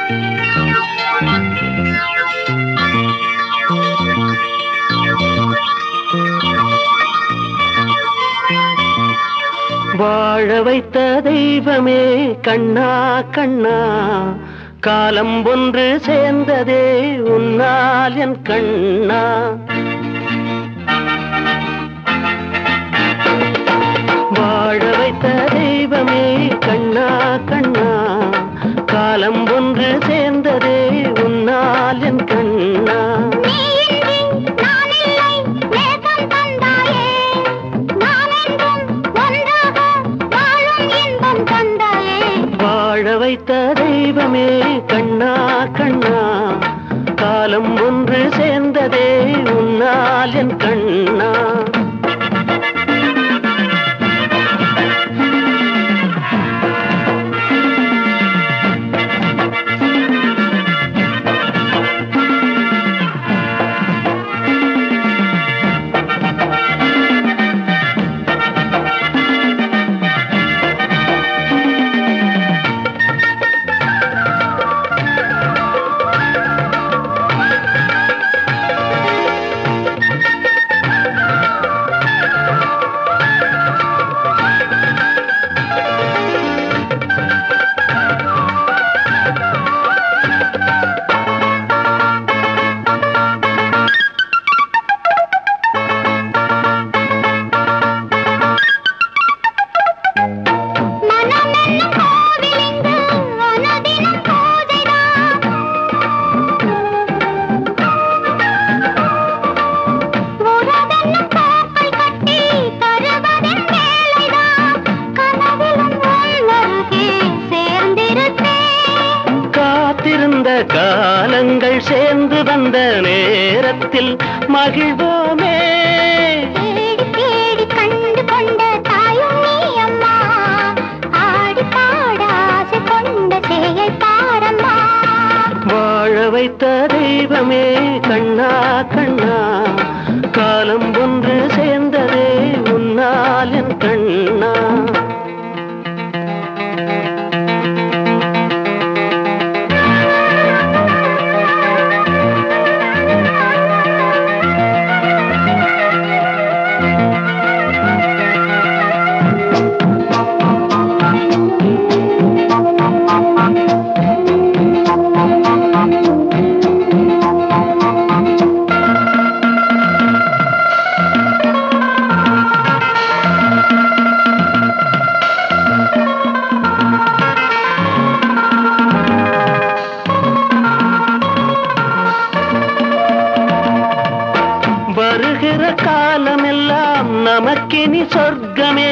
வாழ வைத்த தெய்வமே கண்ணா கண்ணா காலம் ஒன்று சேர்ந்ததே உன்னால் என் கண்ணா வாழ வைத்த தெய்வமே கண்ணா கண்ணா காலம் ஒன்று சேர்ந்ததே உன்னால் என் கண்ணா நீயின்றி நான் இல்லை நேசம் தந்தாயே நாமென்றும் ஒன்றாக வாழும் இன்பம் தந்தாயே வாழ வைத்த தெய்வமே கண்ணா கண்ணா காலம் ஒன்று சேர்ந்ததே உன்னால் என் கண்ணா மனமென்னும் கோவிலிங்கு அனுதினம் பூஜைதான் உறவென்னும் கோப்பை கட்டி தருவதன் வேலைதான் கனவிலும் உள்ளருகே சேர்ந்திருப்பேன் காத்திருந்த காலங்கள் சேர்ந்து வந்த நேரத்தில் மகிழ்வோமே தேடி தேடி கண்டு கொண்ட தாயும் நீ அம்மா ஆடி பாட ஆசை கொண்ட சேயை பாரம்மா வாழ வைத்த தெய்வமே கண்ணா கண்ணா காலம் ஒன்று சேர்ந்ததே உன்னால் என் கண்ணா வருகிற காலமெல்லாம் நமக்கினி சொர்க்கமே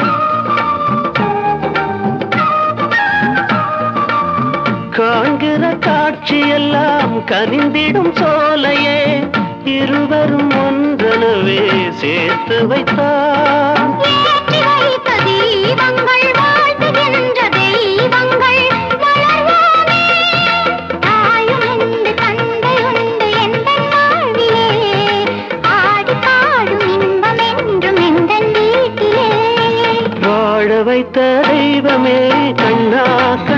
காண்கிற காட்சியெல்லாம் கனிந்திடும் சோலையே இருவரும் ஒன்றனவே சேர்த்து வைத்தான் ஏற்றி வைத்த தீபங்கள் வாழ்த்துகின்ற தெய்வங்கள் வளர்வோமே தாயும் உண்டு தந்தை உண்டு எந்த வாழ்விலே ஆடி பாடும் இன்பம் என்றும் எந்த வீட்டிலே வாழ வைத்த தெய்வமே கண்ணா